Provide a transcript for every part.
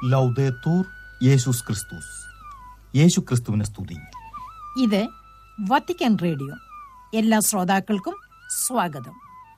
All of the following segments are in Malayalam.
ലൗദേത്തൂർ യേശുസ് ക്രിസ്തുസ് യേശു ക്രിസ്തുവിനെ സ്തുതി ഇത് വത്തിക്കാൻ റേഡിയോ എല്ലാ ശ്രോതാക്കൾക്കും സ്വാഗതം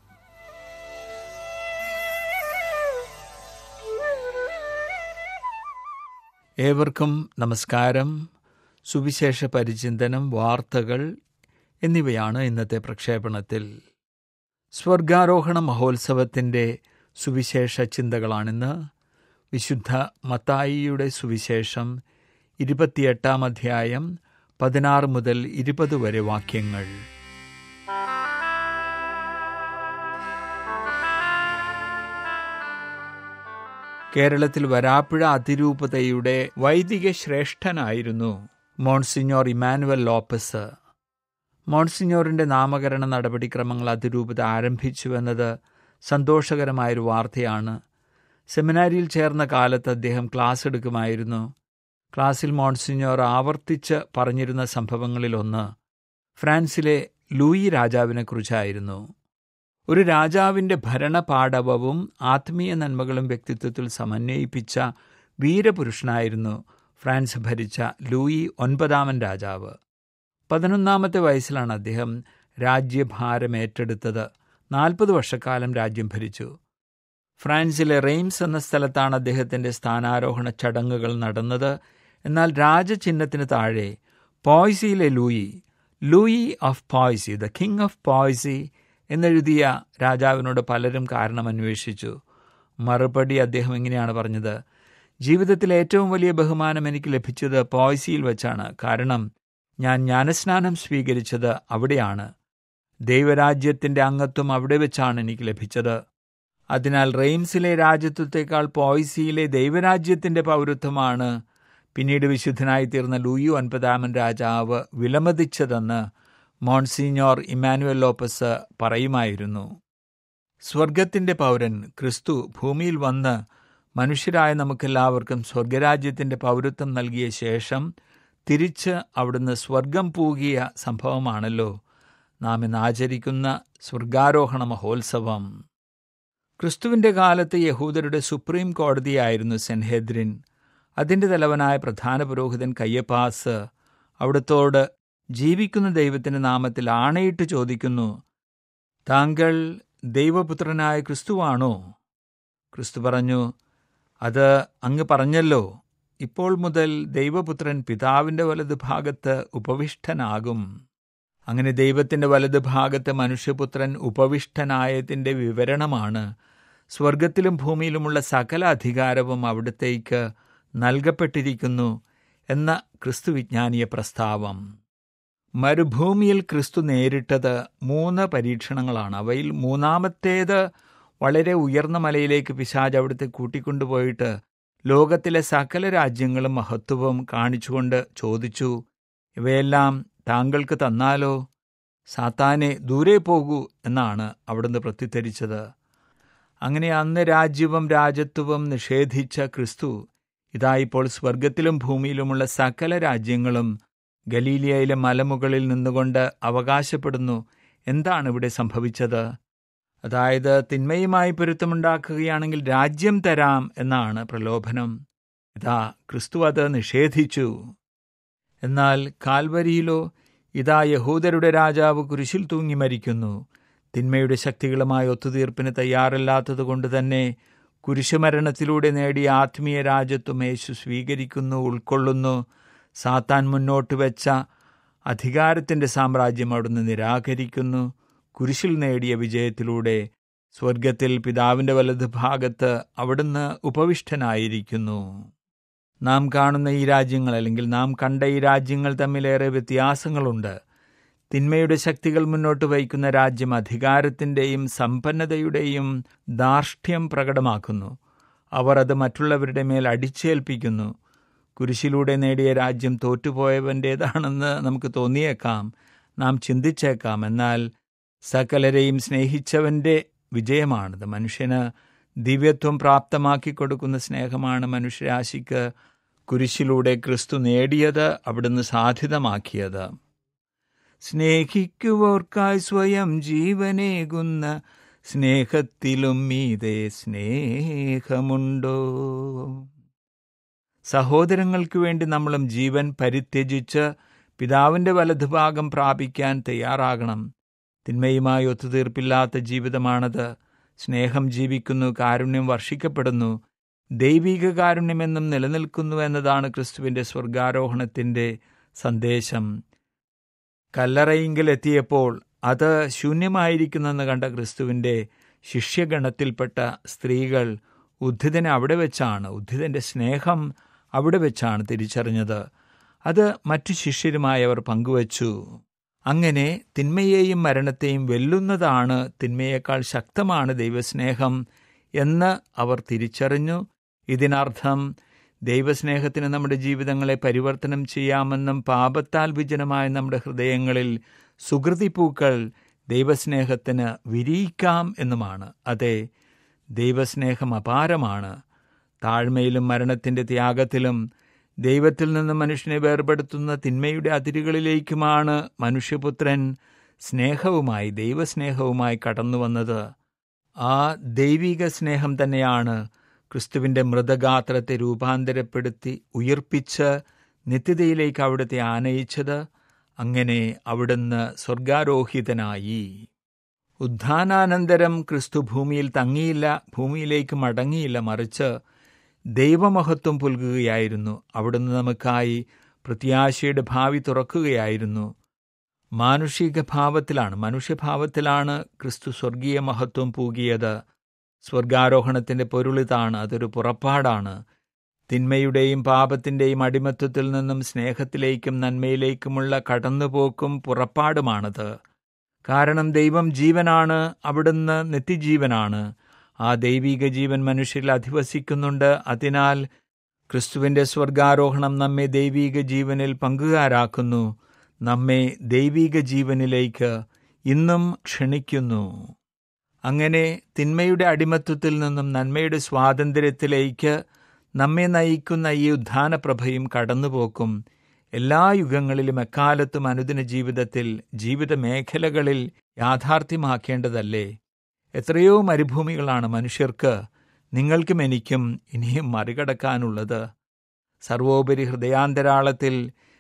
ഏവർക്കും നമസ്കാരം സുവിശേഷ പരിചിന്തനം വാർത്തകൾ എന്നിവയാണ് ഇന്നത്തെ പ്രക്ഷേപണത്തിൽ സ്വർഗാരോഹണ മഹോത്സവത്തിൻ്റെ സുവിശേഷ ചിന്തകളാണിന്ന് വിശുദ്ധ മത്തായിയുടെ സുവിശേഷം ഇരുപത്തിയെട്ടാം അധ്യായം പതിനാറ് മുതൽ ഇരുപത് വരെ വാക്യങ്ങൾ കേരളത്തിൽ വരാപ്പുഴ അതിരൂപതയുടെ വൈദിക ശ്രേഷ്ഠനായിരുന്നു മോൺസിഞ്ഞോർ ഇമാനുവൽ ലോപ്പസ് മോൺസിഞ്ഞോറിന്റെ നാമകരണ നടപടിക്രമങ്ങൾ അതിരൂപത ആരംഭിച്ചുവെന്നത് സന്തോഷകരമായൊരു വാർത്തയാണ് സെമിനാരിയിൽ ചേർന്ന കാലത്ത് അദ്ദേഹം ക്ലാസ് എടുക്കുമായിരുന്നു ക്ലാസ്സിൽ മോൺസിഞ്ഞോർ ആവർത്തിച്ച് പറഞ്ഞിരുന്ന സംഭവങ്ങളിലൊന്ന് ഫ്രാൻസിലെ ലൂയി രാജാവിനെക്കുറിച്ചായിരുന്നു ഒരു രാജാവിന്റെ ഭരണപാടവവും ആത്മീയ നന്മകളും വ്യക്തിത്വത്തിൽ സമന്വയിപ്പിച്ച വീരപുരുഷനായിരുന്നു ഫ്രാൻസ് ഭരിച്ച ലൂയി ഒൻപതാമൻ രാജാവ് പതിനൊന്നാമത്തെ വയസ്സിലാണ് അദ്ദേഹം രാജ്യഭാരം ഏറ്റെടുത്തത് നാൽപ്പത് വർഷക്കാലം രാജ്യം ഭരിച്ചു ഫ്രാൻസിലെ റെയിംസ് എന്ന സ്ഥലത്താണ് അദ്ദേഹത്തിന്റെ സ്ഥാനാരോഹണ ചടങ്ങുകൾ നടന്നത് എന്നാൽ രാജചിഹ്നത്തിന് താഴെ പോയ്സിയിലെ Louis Louis of Poissy the king of Poissy എന്നെഴുതിയ രാജാവിനോട് പലരും കാരണം അന്വേഷിച്ചു മറുപടി അദ്ദേഹം ഇങ്ങനെയാണ് പറഞ്ഞത് ജീവിതത്തിൽ ഏറ്റവും വലിയ ബഹുമാനം എനിക്ക് ലഭിച്ചത് പോയ്സിയിൽ വെച്ചാണ് കാരണം ഞാൻ ജ്ഞാനസ്നാനം സ്വീകരിച്ചത് അവിടെയാണ് ദൈവരാജ്യത്തിന്റെ അംഗത്വം അവിടെ വെച്ചാണ് എനിക്ക് ലഭിച്ചത് അതിനാൽ റെയിംസിലെ രാജ്യത്വത്തെക്കാൾ പോയ്സിയിലെ ദൈവരാജ്യത്തിന്റെ പൗരത്വമാണ് പിന്നീട് വിശുദ്ധനായി തീർന്ന ലൂയി ഒൻപതാമൻ രാജാവ് വിലമതിച്ചതെന്ന് മോൺസിഞ്ഞോർ ഇമാനുവൽ ലോപ്പസ് പറയുമായിരുന്നു സ്വർഗത്തിന്റെ പൗരൻ ക്രിസ്തു ഭൂമിയിൽ വന്ന് മനുഷ്യരായ നമുക്കെല്ലാവർക്കും സ്വർഗരാജ്യത്തിന്റെ പൗരത്വം നൽകിയ ശേഷം തിരിച്ച് അവിടുന്ന് സ്വർഗം പൂകിയ സംഭവമാണല്ലോ നാം ഇന്ന് ആചരിക്കുന്ന സ്വർഗാരോഹണ മഹോത്സവം ക്രിസ്തുവിന്റെ കാലത്ത് യഹൂദരുടെ സുപ്രീം കോടതിയായിരുന്നു സെൻഹെദ്രിൻ അതിന്റെ തലവനായ പ്രധാന പുരോഹിതൻ കയ്യപ്പാസ് അവിടത്തോട് ജീവിക്കുന്ന ദൈവത്തിന്റെ നാമത്തിൽ ആണയിട്ട് ചോദിക്കുന്നു താങ്കൾ ദൈവപുത്രനായ ക്രിസ്തുവാണോ ക്രിസ്തു പറഞ്ഞു അത് അങ്ങ് പറഞ്ഞല്ലോ ഇപ്പോൾ മുതൽ ദൈവപുത്രൻ പിതാവിന്റെ വലതുഭാഗത്ത് ഉപവിഷ്ടനാകും അങ്ങനെ ദൈവത്തിന്റെ വലതുഭാഗത്ത് മനുഷ്യപുത്രൻ ഉപവിഷ്ടനായതിന്റെ വിവരണമാണ് സ്വർഗത്തിലും ഭൂമിയിലുമുള്ള സകല അധികാരവും അവിടത്തേക്ക് നൽകപ്പെട്ടിരിക്കുന്നു എന്ന ക്രിസ്തുവിജ്ഞാനീയ പ്രസ്താവം മരുഭൂമിയിൽ ക്രിസ്തു നേരിട്ടത് മൂന്ന് പരീക്ഷണങ്ങളാണ് അവയിൽ മൂന്നാമത്തേത് വളരെ ഉയർന്ന മലയിലേക്ക് പിശാജ് അവിടുത്തെ കൂട്ടിക്കൊണ്ടുപോയിട്ട് ലോകത്തിലെ സകല രാജ്യങ്ങളും മഹത്വവും കാണിച്ചുകൊണ്ട് ചോദിച്ചു ഇവയെല്ലാം താങ്കൾക്ക് തന്നാലോ സാത്താനെ ദൂരെ പോകൂ എന്നാണ് അവിടുന്ന് പ്രത്യുത്തരിച്ചത് അങ്ങനെ അന്ന് രാജ്യവും രാജത്വവും നിഷേധിച്ച ക്രിസ്തു ഇതാ ഇപ്പോൾ സ്വർഗത്തിലും ഭൂമിയിലുമുള്ള സകല രാജ്യങ്ങളും ഗലീലിയയിലെ മലമുകളിൽ നിന്നുകൊണ്ട് അവകാശപ്പെടുന്നു എന്താണ് ഇവിടെ സംഭവിച്ചത് അതായത് തിന്മയുമായി പൊരുത്തമുണ്ടാക്കുകയാണെങ്കിൽ രാജ്യം തരാം എന്നാണ് പ്രലോഭനം ഇതാ ക്രിസ്തു അത് നിഷേധിച്ചു എന്നാൽ കാൽവരിയിലോ ഇതാ യഹൂദരുടെ രാജാവ് കുരിശിൽ തൂങ്ങി മരിക്കുന്നു തിന്മയുടെ ശക്തികളുമായി ഒത്തുതീർപ്പിന് തയ്യാറല്ലാത്തതുകൊണ്ട് തന്നെ കുരിശുമരണത്തിലൂടെ നേടിയ ആത്മീയ രാജ്യത്വം യേശു സ്വീകരിക്കുന്നു ഉൾക്കൊള്ളുന്നു സാത്താൻ മുന്നോട്ട് വെച്ച അധികാരത്തിന്റെ സാമ്രാജ്യം അവിടുന്ന് നിരാകരിക്കുന്നു കുരിശിൽ നേടിയ വിജയത്തിലൂടെ സ്വർഗത്തിൽ പിതാവിന്റെ വലതുഭാഗത്ത് അവിടുന്ന് ഉപവിഷ്ടനായിരിക്കുന്നു നാം കാണുന്ന ഈ രാജ്യങ്ങൾ അല്ലെങ്കിൽ നാം കണ്ട ഈ രാജ്യങ്ങൾ തമ്മിലേറെ വ്യത്യാസങ്ങളുണ്ട് തിന്മയുടെ ശക്തികൾ മുന്നോട്ട് വയ്ക്കുന്ന രാജ്യം അധികാരത്തിൻ്റെയും സമ്പന്നതയുടെയും ധാർഷ്ട്യം പ്രകടമാക്കുന്നു അവർ അത് മറ്റുള്ളവരുടെ മേൽ അടിച്ചേൽപ്പിക്കുന്നു കുരിശിലൂടെ നേടിയ രാജ്യം തോറ്റുപോയവൻ്റേതാണെന്ന് നമുക്ക് തോന്നിയേക്കാം നാം ചിന്തിച്ചേക്കാം എന്നാൽ സകലരെയും സ്നേഹിച്ചവൻ്റെ വിജയമാണിത് മനുഷ്യന് ദിവ്യത്വം പ്രാപ്തമാക്കി കൊടുക്കുന്ന സ്നേഹമാണ് മനുഷ്യരാശിക്ക് കുരിശിലൂടെ ക്രിസ്തു നേടിയത് അവിടുന്ന് സാധ്യതമാക്കിയത് സ്നേഹിക്കുവോർക്കായി സ്വയം ജീവനേകുന്ന സ്നേഹത്തിലും മീതെ സ്നേഹമുണ്ടോ സഹോദരങ്ങൾക്ക് വേണ്ടി നമ്മളും ജീവൻ പരിത്യജിച്ച് പിതാവിൻ്റെ വലതുഭാഗം പ്രാപിക്കാൻ തയ്യാറാകണം തിന്മയുമായി ഒത്തുതീർപ്പില്ലാത്ത ജീവിതമാണത് സ്നേഹം ജീവിക്കുന്നു കാരുണ്യം വർഷിക്കപ്പെടുന്നു ദൈവിക കാരുണ്യമെന്നും നിലനിൽക്കുന്നു എന്നതാണ് ക്രിസ്തുവിൻ്റെ സ്വർഗാരോഹണത്തിൻ്റെ സന്ദേശം കല്ലറയിങ്കിലെത്തിയപ്പോൾ അത് ശൂന്യമായിരിക്കുന്നെന്ന് കണ്ട ക്രിസ്തുവിൻ്റെ ശിഷ്യഗണത്തിൽപ്പെട്ട സ്ത്രീകൾ ഉദ്ധിതനെ അവിടെ വെച്ചാണ് ഉദ്ധിതൻ്റെ സ്നേഹം അവിടെ വെച്ചാണ് തിരിച്ചറിഞ്ഞത് അത് മറ്റു ശിഷ്യരുമായി അവർ പങ്കുവച്ചു അങ്ങനെ തിന്മയെയും മരണത്തെയും വെല്ലുന്നതാണ് തിന്മയേക്കാൾ ശക്തമാണ് ദൈവസ്നേഹം എന്ന് അവർ തിരിച്ചറിഞ്ഞു ഇതിനർത്ഥം ദൈവസ്നേഹത്തിന് നമ്മുടെ ജീവിതങ്ങളെ പരിവർത്തനം ചെയ്യാമെന്നും പാപത്താൽ വിജനമായ നമ്മുടെ ഹൃദയങ്ങളിൽ സുഹൃതിപ്പൂക്കൾ ദൈവസ്നേഹത്തിന് വിരിയിക്കാം എന്നുമാണ് അതെ ദൈവസ്നേഹം അപാരമാണ് താഴ്മയിലും മരണത്തിൻ്റെ ത്യാഗത്തിലും ദൈവത്തിൽ നിന്ന് മനുഷ്യനെ വേർപെടുത്തുന്ന തിന്മയുടെ അതിരുകളിലേക്കുമാണ് മനുഷ്യപുത്രൻ സ്നേഹവുമായി ദൈവസ്നേഹവുമായി കടന്നു വന്നത് ആ ദൈവിക സ്നേഹം തന്നെയാണ് ക്രിസ്തുവിൻ്റെ മൃതഗാത്രത്തെ രൂപാന്തരപ്പെടുത്തി ഉയർപ്പിച്ച് നിത്യതയിലേക്ക് അവിടുത്തെ ആനയിച്ചത് അങ്ങനെ അവിടുന്ന് സ്വർഗാരോഹിതനായി ഉദ്ധാനാനന്തരം ക്രിസ്തു ഭൂമിയിൽ തങ്ങിയില്ല ഭൂമിയിലേക്ക് മടങ്ങിയില്ല മറിച്ച് ദൈവമഹത്വം പുൽകുകയായിരുന്നു അവിടുന്ന് നമുക്കായി പ്രത്യാശയുടെ ഭാവി തുറക്കുകയായിരുന്നു മാനുഷിക ഭാവത്തിലാണ് മനുഷ്യഭാവത്തിലാണ് ക്രിസ്തു സ്വർഗീയ മഹത്വം പൂകിയത് സ്വർഗാരോഹണത്തിൻ്റെ പൊരുളിതാണ് അതൊരു പുറപ്പാടാണ് തിന്മയുടെയും പാപത്തിൻ്റെയും അടിമത്വത്തിൽ നിന്നും സ്നേഹത്തിലേക്കും നന്മയിലേക്കുമുള്ള കടന്നുപോക്കും പുറപ്പാടുമാണത് കാരണം ദൈവം ജീവനാണ് അവിടുന്ന് നിത്യജീവനാണ് ആ ദൈവിക ജീവൻ മനുഷ്യരിൽ അധിവസിക്കുന്നുണ്ട് അതിനാൽ ക്രിസ്തുവിൻ്റെ സ്വർഗാരോഹണം നമ്മെ ദൈവിക ജീവനിൽ പങ്കുകാരാക്കുന്നു നമ്മെ ദൈവിക ജീവനിലേക്ക് ഇന്നും ക്ഷണിക്കുന്നു അങ്ങനെ തിന്മയുടെ അടിമത്വത്തിൽ നിന്നും നന്മയുടെ സ്വാതന്ത്ര്യത്തിലേക്ക് നമ്മെ നയിക്കുന്ന ഈ ഉദ്ധാനപ്രഭയും കടന്നുപോക്കും എല്ലാ യുഗങ്ങളിലും എക്കാലത്തും അനുദിന ജീവിതത്തിൽ ജീവിത മേഖലകളിൽ യാഥാർത്ഥ്യമാക്കേണ്ടതല്ലേ എത്രയോ മരുഭൂമികളാണ് മനുഷ്യർക്ക് നിങ്ങൾക്കും എനിക്കും ഇനിയും മറികടക്കാനുള്ളത് സർവോപരി ഹൃദയാന്തരാളത്തിൽ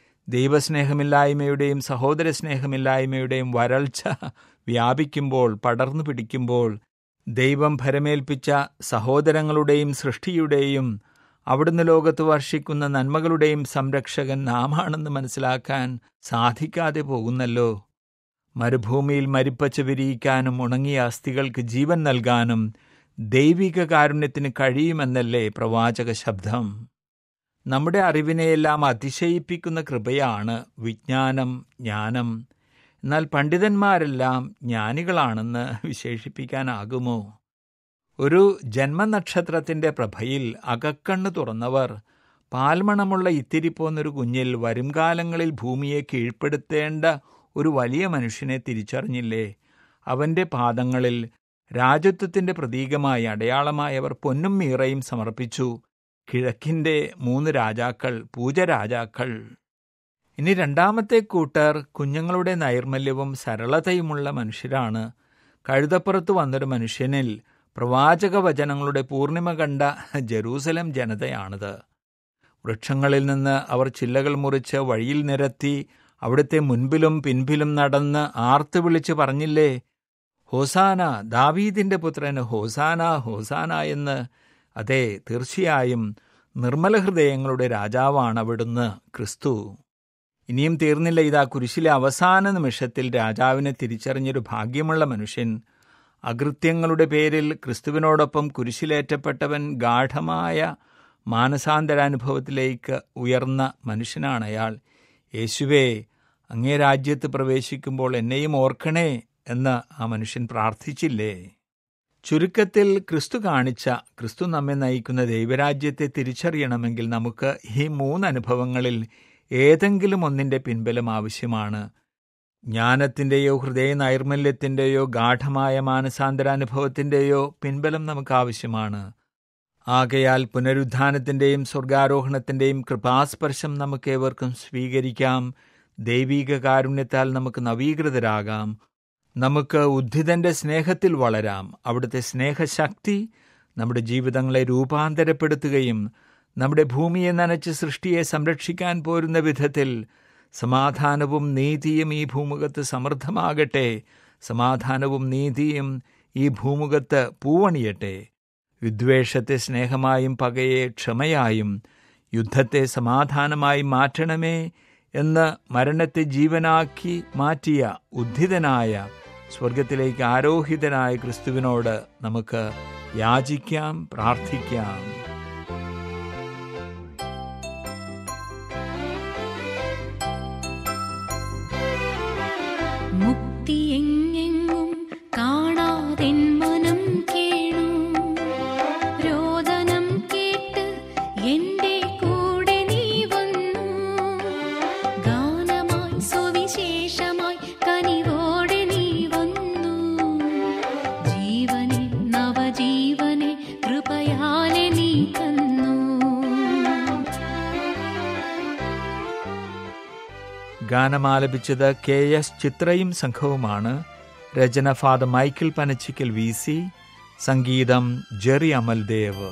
ദൈവസ്നേഹമില്ലായ്മയുടെയും സഹോദര സ്നേഹമില്ലായ്മയുടെയും വരൾച്ച വ്യാപിക്കുമ്പോൾ പടർന്നു പിടിക്കുമ്പോൾ ദൈവം ഭരമേൽപ്പിച്ച സഹോദരങ്ങളുടെയും സൃഷ്ടിയുടെയും അവിടുന്ന് ലോകത്ത് വർഷിക്കുന്ന നന്മകളുടെയും സംരക്ഷകൻ നാമാണെന്ന് മനസ്സിലാക്കാൻ സാധിക്കാതെ പോകുന്നല്ലോ മരുഭൂമിയിൽ മരിപ്പച്ച വിരിയിക്കാനും ഉണങ്ങിയ അസ്ഥികൾക്ക് ജീവൻ നൽകാനും ദൈവിക കാരുണ്യത്തിന് കഴിയുമെന്നല്ലേ പ്രവാചക ശബ്ദം നമ്മുടെ അറിവിനെയെല്ലാം അതിശയിപ്പിക്കുന്ന കൃപയാണ് വിജ്ഞാനം ജ്ഞാനം എന്നാൽ പണ്ഡിതന്മാരെല്ലാം ജ്ഞാനികളാണെന്ന് വിശേഷിപ്പിക്കാനാകുമോ ഒരു ജന്മനക്ഷത്രത്തിൻ്റെ പ്രഭയിൽ അകക്കണ്ണ് തുറന്നവർ പാൽമണമുള്ള ഇത്തിരി പോന്നൊരു കുഞ്ഞിൽ വരുംകാലങ്ങളിൽ ഭൂമിയെ കീഴ്പ്പെടുത്തേണ്ട ഒരു വലിയ മനുഷ്യനെ തിരിച്ചറിഞ്ഞില്ലേ അവൻ്റെ പാദങ്ങളിൽ രാജത്വത്തിൻ്റെ പ്രതീകമായി അടയാളമായി അവർ പൊന്നും മീറയും സമർപ്പിച്ചു കിഴക്കിൻ്റെ മൂന്ന് രാജാക്കൾ പൂജരാജാക്കൾ ഇനി രണ്ടാമത്തെ കൂട്ടർ കുഞ്ഞുങ്ങളുടെ നൈർമല്യവും സരളതയുമുള്ള മനുഷ്യരാണ് കഴുതപ്പുറത്ത് വന്നൊരു മനുഷ്യനിൽ പ്രവാചക വചനങ്ങളുടെ പൂർണിമ കണ്ട ജെറൂസലം ജനതയാണിത് വൃക്ഷങ്ങളിൽ നിന്ന് അവർ ചില്ലകൾ മുറിച്ച് വഴിയിൽ നിരത്തി അവിടുത്തെ മുൻപിലും പിൻപിലും നടന്ന് ആർത്തു വിളിച്ച് പറഞ്ഞില്ലേ ഹോസാന ദാവീദിന്റെ പുത്രന് ഹോസാന ഹോസാന എന്ന് അതെ തീർച്ചയായും നിർമ്മല ഹൃദയങ്ങളുടെ രാജാവാണ് അവിടുന്ന് ക്രിസ്തു ഇനിയും തീർന്നില്ല ഇതാ കുരിശിലെ അവസാന നിമിഷത്തിൽ രാജാവിനെ തിരിച്ചറിഞ്ഞൊരു ഭാഗ്യമുള്ള മനുഷ്യൻ അകൃത്യങ്ങളുടെ പേരിൽ ക്രിസ്തുവിനോടൊപ്പം കുരിശിലേറ്റപ്പെട്ടവൻ ഗാഠമായ മാനസാന്തരാനുഭവത്തിലേക്ക് ഉയർന്ന മനുഷ്യനാണ് അയാൾ യേശുവേ അങ്ങേ രാജ്യത്ത് പ്രവേശിക്കുമ്പോൾ എന്നെയും ഓർക്കണേ എന്ന് ആ മനുഷ്യൻ പ്രാർത്ഥിച്ചില്ലേ ചുരുക്കത്തിൽ ക്രിസ്തു കാണിച്ച ക്രിസ്തു നമ്മെ നയിക്കുന്ന ദൈവരാജ്യത്തെ തിരിച്ചറിയണമെങ്കിൽ നമുക്ക് ഈ മൂന്ന് അനുഭവങ്ങളിൽ ഏതെങ്കിലും ഒന്നിൻ്റെ പിൻബലം ആവശ്യമാണ് ജ്ഞാനത്തിൻ്റെയോ ഹൃദയ നൈർമല്യത്തിൻ്റെയോ ഗാഠമായ മാനസാന്തരാനുഭവത്തിൻ്റെയോ പിൻബലം നമുക്ക് ആവശ്യമാണ് ആകയാൽ പുനരുദ്ധാനത്തിൻ്റെയും സ്വർഗാരോഹണത്തിൻ്റെയും കൃപാസ്പർശം നമുക്കേവർക്കും സ്വീകരിക്കാം ദൈവീക കാരുണ്യത്താൽ നമുക്ക് നവീകൃതരാകാം നമുക്ക് ഉദ്ധിതന്റെ സ്നേഹത്തിൽ വളരാം അവിടുത്തെ സ്നേഹശക്തി നമ്മുടെ ജീവിതങ്ങളെ രൂപാന്തരപ്പെടുത്തുകയും നമ്മുടെ ഭൂമിയെ നനച്ച് സൃഷ്ടിയെ സംരക്ഷിക്കാൻ പോരുന്ന വിധത്തിൽ സമാധാനവും നീതിയും ഈ ഭൂമുഖത്ത് സമൃദ്ധമാകട്ടെ സമാധാനവും നീതിയും ഈ ഭൂമുഖത്ത് പൂവണിയട്ടെ വിദ്വേഷത്തെ സ്നേഹമായും പകയെ ക്ഷമയായും യുദ്ധത്തെ സമാധാനമായി മാറ്റണമേ എന്ന് മരണത്തെ ജീവനാക്കി മാറ്റിയ ഉദ്ധിതനായ സ്വർഗത്തിലേക്ക് ആരോഹിതനായ ക്രിസ്തുവിനോട് നമുക്ക് യാചിക്കാം പ്രാർത്ഥിക്കാം മുക്തിയെങ്ങെങ്ങും കാണാതെൻ മനം കേണു രോദനം കേട്ട് എന്റെ കൂടെ നീ വന്നു ഗാനമായി സുവിശേഷമായി കനിവോടെ നീ വന്നു ജീവനെ നവജീവനെ കൃപയാലെ നീ തന്നു ഗാനമാലപിച്ചത് കെ എസ് ചിത്രയും സംഘവുമാണ് രചന father Michael Panachikkal V C സംഗീതം ജെറി അമൽദേവ്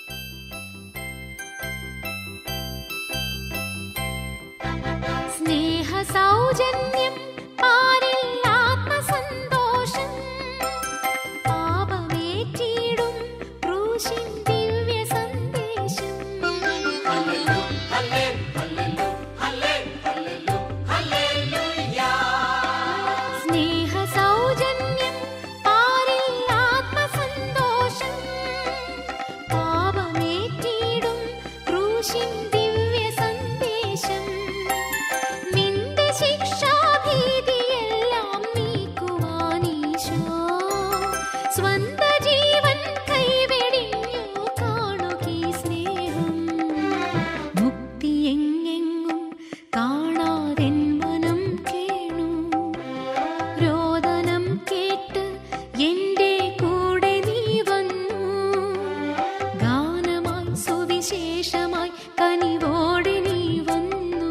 സ്നേഹ സൗജന്യം പാരിൽ ആത്മസന്തോഷം പാപമേറ്റിടും ക്രൂശിൻ ദിവ്യ സന്ദേശം സ്നേഹ സൗജന്യം പാരിൽ ആത്മസന്തോഷം പാപമേറ്റിടും ക്രൂശിൻ ദിവ്യ സന്ദേശം നിന്റെ ശിക്ഷാഭീതിയെല്ലാം നീക്കുവാനീശോ സ്വന്ത ജീവൻ കൈവെടിഞ്ഞു കാണുകീ സ്നേഹം മുക്തിയെങ്ങെങ്ങും കാണാതെൻ മനം കേണു രോദനം കേട്ട് എന്റെ കൂടെ നീ വന്നു ഗാനമായി സുവിശേഷമായി കനിവോടെ നീ വന്നു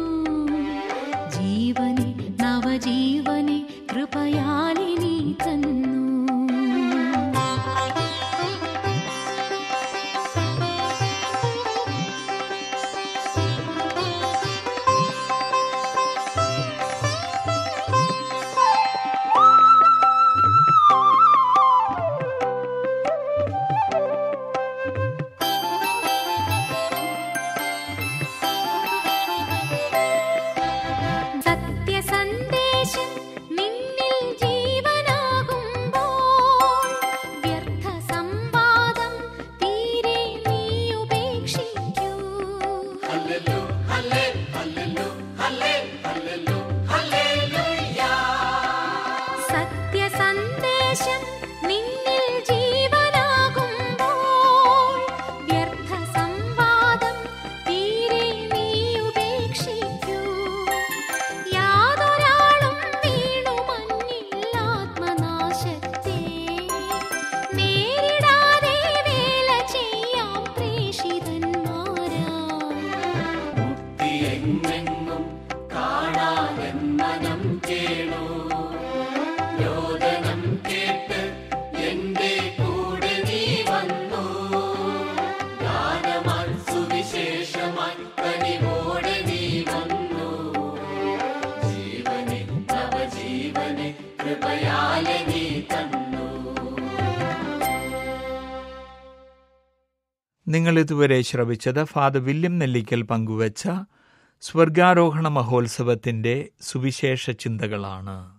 ജീവനെ നവജീവനെ കൃപയാലെ നീ തന്നു സത്യസന്ദേശം നിന്നിൽ ജീവനാകുമ്പോൾ വ്യർത്ഥ സംവാദം തീരെ നീ ഉപേക്ഷിക്കൂ സത്യസന്ദേശം നിന്നിൽ ജീവനാകുമ്പോൾ വ്യർത്ഥ സംവാദം തീരെ നീ ഉപേക്ഷിക്കൂ യാതൊരാളും വീണു മഞ്ഞിൽ ആത്മനാശത്തെ നേരിടാതെ വേല ചെയ്യാം പ്രേഷിതന്മാരാ നിങ്ങൾ ഇതുവരെ ശ്രവിച്ചത് ഫാദർ വില്യം നെല്ലിക്കൽ പങ്കുവച്ച സ്വർഗാരോഹണ മഹോത്സവത്തിന്റെ സുവിശേഷ ചിന്തകളാണ്